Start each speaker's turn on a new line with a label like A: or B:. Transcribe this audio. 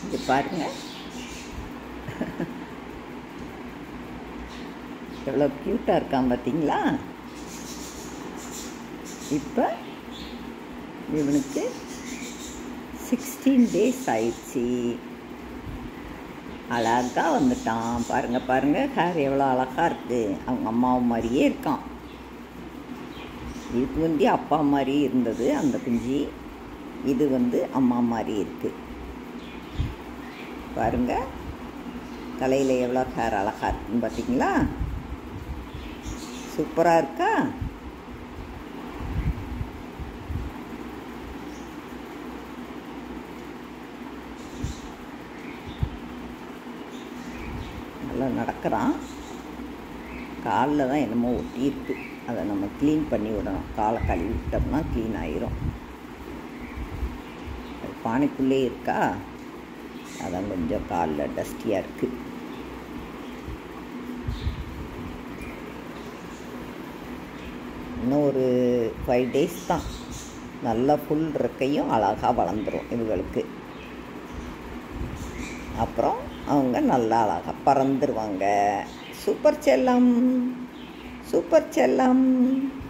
A: இது பாருங்க எவ்வளோ க்யூட்டாக இருக்கான் பார்த்தீங்களா இப்போ இவனுக்கு சிக்ஸ்டீன் டேஸ் ஆயிடுச்சு அழகாக வந்துட்டான் பாருங்க பாருங்க ஹேர் எவ்வளோ அழகாக இருக்குது அவங்க அம்மாவும் மாதிரியே இருக்கான் இதுக்கு முந்தி அப்பா மாதிரி இருந்தது அந்த குஞ்சு இது வந்து அம்மா மாதிரி இருக்குது பாருங்க தலையில் எவ்வளோ ஹேர் அழகாக இருக்குன்னு பார்த்தீங்களா சூப்பராக இருக்கா நல்லா நடக்கிறான் காலில் தான் என்னமோ ஒட்டியிருக்கு அதை நம்ம க்ளீன் பண்ணி விடணும் காலை கழுவி விட்டோம்னா க்ளீன் ஆயிரும் அது பானைக்குள்ளே இருக்கா அதான் கொஞ்சம் காலில் டஸ்டியாக இருக்குது இன்னும் ஒரு ஃபைவ் டேஸ் தான் நல்லா ஃபுல் ரெக்கையும் அழகாக வளர்ந்துரும் இவங்களுக்கு அப்புறம் அவங்க நல்லா அழகாக பறந்துருவாங்க சூப்பர் செல்லம் சூப்பர் செல்லம்